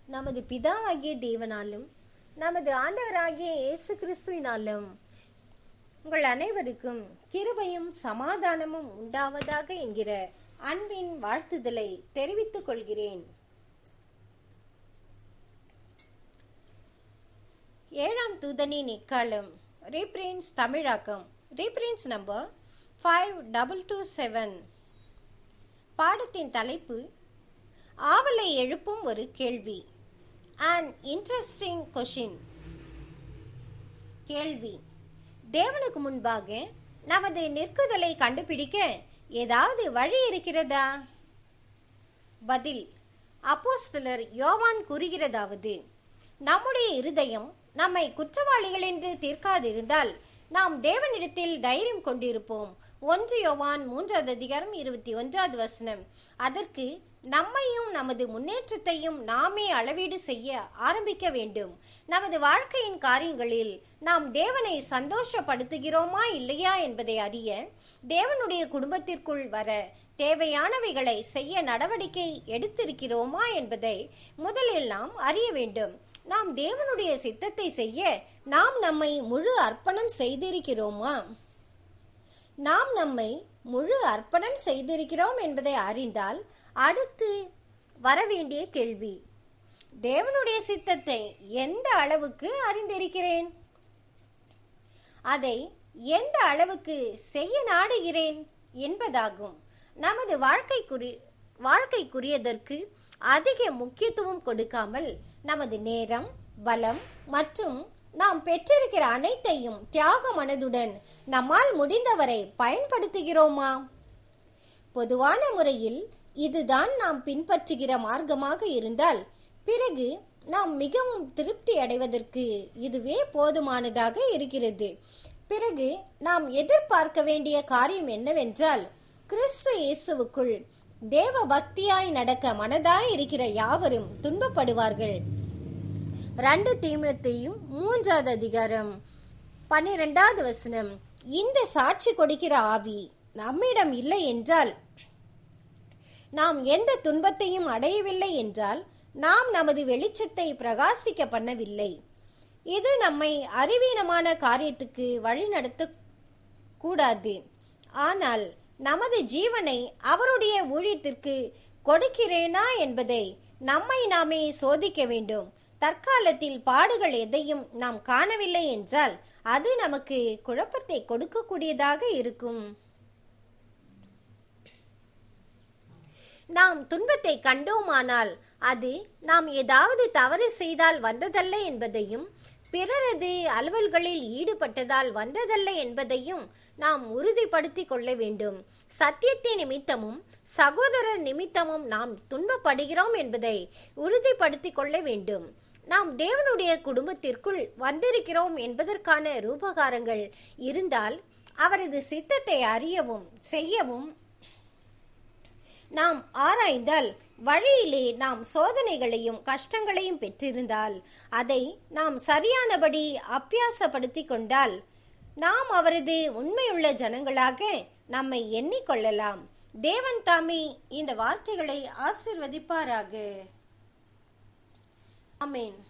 நமது பிதாவாகிய தேவனாலும் நமது ஆண்டவராகிய இயேசு கிறிஸ்துவினாலும் உங்கள் அனைவருக்கும் கிருபையும் சமாதானமும் உண்டாவதாக என்கிற அன்பின் வாழ்த்துதலை தெரிவித்துக் கொள்கிறேன் ஏழாம் தூதனின் இக்காலம் ரீப்ரின்ஸ் தமிழாக்கம் reprints number five double two seven பாடத்தின் தலைப்பு ஆவலை எழுப்பும் ஒரு கேள்வி அன் இன்ட்ரெஸ்டிங் கொஷின் கேள்வி தேவனுக்கு முன்பாக நமது நிற்குதலை கண்டுபிடிக்க ஏதாவது வழி இருக்கிறதா பதில் அப்போஸ்தலர் யோவான் கூறுகிறதாவது நம்முடைய இருதயம் நம்மை குற்றவாளிகள் என்று தீர்க்காதிருந்தால் நாம் தேவனிடத்தில் தைரியம் கொண்டிருப்போம் ஒன்று யோவான் மூன்றாவது அதிகாரம் இருபத்தி ஒன்றாவது வசனம் அதற்கு நம்மையும் நமது முன்னேற்றத்தையும் நாமே அளவீடு செய்ய ஆரம்பிக்க வேண்டும் நமது வாழ்க்கையின் காரியங்களில் நாம் தேவனை சந்தோஷப்படுத்துகிறோமா இல்லையா என்பதை அறிய தேவனுடைய குடும்பத்திற்குள் வர தேவையானவைகளை செய்ய நடவடிக்கை எடுத்திருக்கிறோமா என்பதை முதலில் நாம் அறிய வேண்டும் நாம் தேவனுடைய சித்தத்தை செய்ய நாம் நம்மை முழு அர்ப்பணம் செய்திருக்கிறோமா நாம் நம்மை முழு அர்ப்பணம் செய்திருக்கிறோம் என்பதை அறிந்தால் அடுத்து வரவேண்டிய கேள்வி தேவனுடைய சித்தத்தை எந்த அளவுக்கு அறிந்திருக்கிறேன் அதை எந்த அளவுக்கு செய்ய நாடுகிறேன் என்பதாகும் நமது வாழ்க்கைக்குறி வாழ்க்கைக்குரியதற்கு அதிக முக்கியத்துவம் கொடுக்காமல் நமது நேரம் பலம் மற்றும் நாம் பெற்றிருக்கிற அனைத்தையும் தியாக மனதுடன் நம்மால் முடிந்தவரை பயன்படுத்துகிறோமா பொதுவான முறையில் இதுதான் நாம் பின்பற்றுகிற மார்க்கமாக இருந்தால் பிறகு நாம் மிகவும் திருப்தி அடைவதற்கு இதுவே போதுமானதாக இருக்கிறது பிறகு நாம் எதிர்பார்க்க வேண்டிய காரியம் என்னவென்றால் கிறிஸ்து இயேசுவுக்குள் தேவ பக்தியாய் நடக்க மனதாய் இருக்கிற யாவரும் துன்பப்படுவார்கள் ரெண்டு தீமத்தையும் மூன்றாவது அதிகாரம் பன்னிரெண்டாவது வசனம் இந்த சாட்சி கொடுக்கிற ஆவி நம்மிடம் இல்லை என்றால் நாம் எந்த துன்பத்தையும் அடையவில்லை என்றால் நாம் நமது வெளிச்சத்தை பிரகாசிக்க பண்ணவில்லை இது நம்மை அறிவீனமான காரியத்துக்கு வழிநடத்த கூடாது ஆனால் நமது ஜீவனை அவருடைய ஊழியத்திற்கு கொடுக்கிறேனா என்பதை நம்மை நாமே சோதிக்க வேண்டும் தற்காலத்தில் பாடுகள் எதையும் நாம் காணவில்லை என்றால் அது நமக்கு குழப்பத்தை கொடுக்கக்கூடியதாக இருக்கும் நாம் துன்பத்தை கண்டோமானால் அது நாம் ஏதாவது தவறு செய்தால் வந்ததல்ல என்பதையும் பிறரது அலுவல்களில் ஈடுபட்டதால் வந்ததல்ல என்பதையும் நாம் உறுதிப்படுத்தி கொள்ள வேண்டும் சத்தியத்தின் நிமித்தமும் சகோதரர் நிமித்தமும் நாம் துன்பப்படுகிறோம் என்பதை உறுதிப்படுத்தி கொள்ள வேண்டும் நாம் தேவனுடைய குடும்பத்திற்குள் வந்திருக்கிறோம் என்பதற்கான ரூபகாரங்கள் இருந்தால் அவரது சித்தத்தை அறியவும் செய்யவும் நாம் ஆராய்ந்தால் வழியிலே நாம் சோதனைகளையும் கஷ்டங்களையும் பெற்றிருந்தால் அதை நாம் சரியானபடி அப்பியாசப்படுத்தி கொண்டால் நாம் அவரது உண்மையுள்ள ஜனங்களாக நம்மை எண்ணிக்கொள்ளலாம் தேவன் தாமே இந்த வார்த்தைகளை ஆசிர்வதிப்பாராக அமேன்